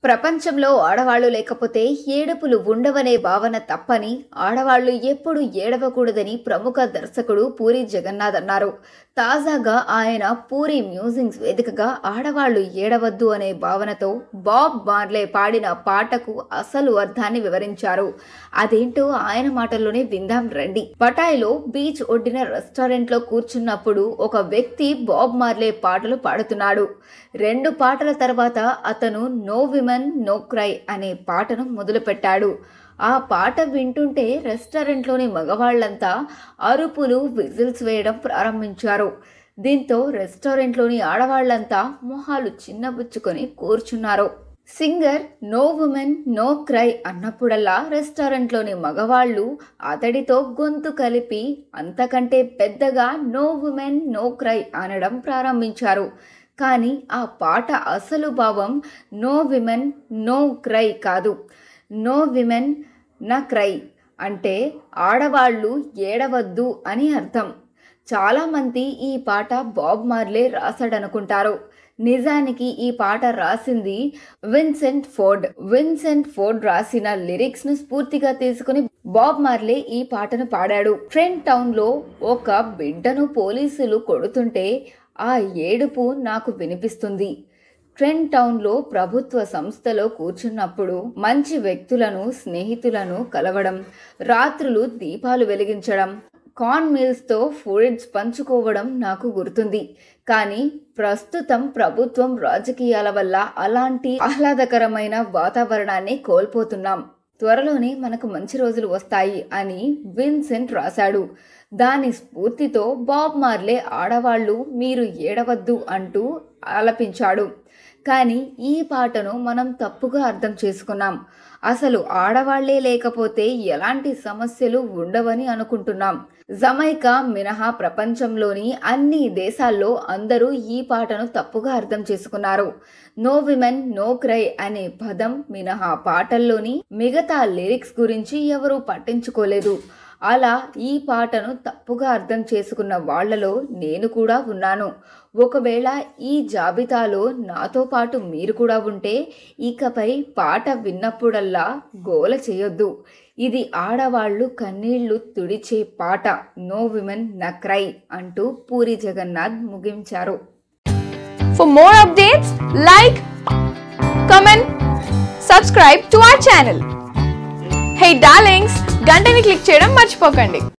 ప్రపంచంలో ఆడవాళ్లు లేకపోతే ఏడుపులు ఉండవనే భావన తప్పని ఆడవాళ్లు ఎప్పుడు ఏడవకూడదని ప్రముఖ దర్శకుడు పూరి జగన్నాథ్ అన్నారు తాజాగా ఆయన పూరి మ్యూజిక్స్ వేదికగా ఆడవాళ్లు ఏడవద్దు అనే భావనతో బాబ్ మార్లే పాడిన పాటకు అసలు అర్థాన్ని వివరించారు అదేంటో ఆయన మాటల్లోనే విందాం రండి పటాయిలో బీచ్ ఒడ్డిన రెస్టారెంట్ లో కూర్చున్నప్పుడు ఒక వ్యక్తి బాబ్ మార్లే పాటలు పాడుతున్నాడు రెండు పాటల తర్వాత అతను నో విమెన్ నో క్రై అనే పాటను మొదలుపెట్టాడు ఆ పాట వింటుంటే రెస్టారెంట్లోని మగవాళ్లంతా అరుపులు విజిల్స్ వేయడం ప్రారంభించారు దీంతో రెస్టారెంట్లోని ఆడవాళ్లంతా మొహాలు చిన్నబుచ్చుకొని కూర్చున్నారు singer no women no cry అన్నప్పుడల్లా రెస్టారెంట్లోని మగవాళ్ళు అతడితో గొంతు కలిపి అంతకంటే పెద్దగా నో ఉమెన్ నో క్రై అనడం ప్రారంభించారు కానీ ఆ పాట అసలు భావం నో విమెన్ నో క్రై కాదు నో విమెన్ నా క్రై అంటే ఆడవాళ్ళు ఏడవద్దు అని అర్థం చాలామంది ఈ పాట బాబ్ మార్లే రాశాడనుకుంటారు నిజానికి ఈ పాట రాసింది విన్సెంట్ ఫోర్డ్ విన్సెంట్ ఫోర్డ్ రాసిన లిరిక్స్ ను స్ఫూర్తిగా తీసుకుని బాబ్ మార్లే ఈ పాటను పాడాడు ఫ్రెండ్ టౌన్ లో ఒక బిడ్డను పోలీసులు కొడుతుంటే ఆ ఏడుపు నాకు వినిపిస్తుంది ట్రెండ్ టౌన్లో ప్రభుత్వ సంస్థలో కూర్చున్నప్పుడు మంచి వ్యక్తులను స్నేహితులను కలవడం రాత్రులు దీపాలు వెలిగించడం కార్న్ మిల్స్తో ఫుడ్స్ పంచుకోవడం నాకు గుర్తుంది కానీ ప్రస్తుతం ప్రభుత్వం రాజకీయాల వల్ల అలాంటి ఆహ్లాదకరమైన వాతావరణాన్ని కోల్పోతున్నాం త్వరలోనే మనకు మంచి రోజులు వస్తాయి అని విన్సెంట్ రాశాడు దాని స్ఫూర్తితో బాబ్ మార్లే ఆడవాళ్ళు మీరు ఏడవద్దు అంటూ ఆలపించాడు కానీ ఈ పాటను మనం తప్పుగా అర్థం చేసుకున్నాం అసలు ఆడవాళ్లే లేకపోతే ఎలాంటి సమస్యలు ఉండవని అనుకుంటున్నాం జమైకా మినహా ప్రపంచంలోని అన్ని దేశాల్లో అందరూ ఈ పాటను తప్పుగా అర్థం చేసుకున్నారు నో విమెన్ నో క్రై అనే పదం మినహా పాటల్లోని మిగతా లిరిక్స్ గురించి ఎవరూ పట్టించుకోలేదు అలా ఈ పాటను తప్పుగా అర్థం చేసుకున్న వాళ్లలో నేను కూడా ఉన్నాను ఒకవేళ ఈ జాబితాలో నాతో పాటు మీరు కూడా ఉంటే ఇకపై పాట విన్నప్పుడల్లా గోల చేయొద్దు ఇది ఆడవాళ్లు కన్నీళ్లు తుడిచే పాట నో విమెన్ న క్రై అంటూ puri Jagannadh ముగించారు For more updates, like, comment, subscribe to our channel. Hey darlings, గంటని click చేయడం మర్చిపోకండి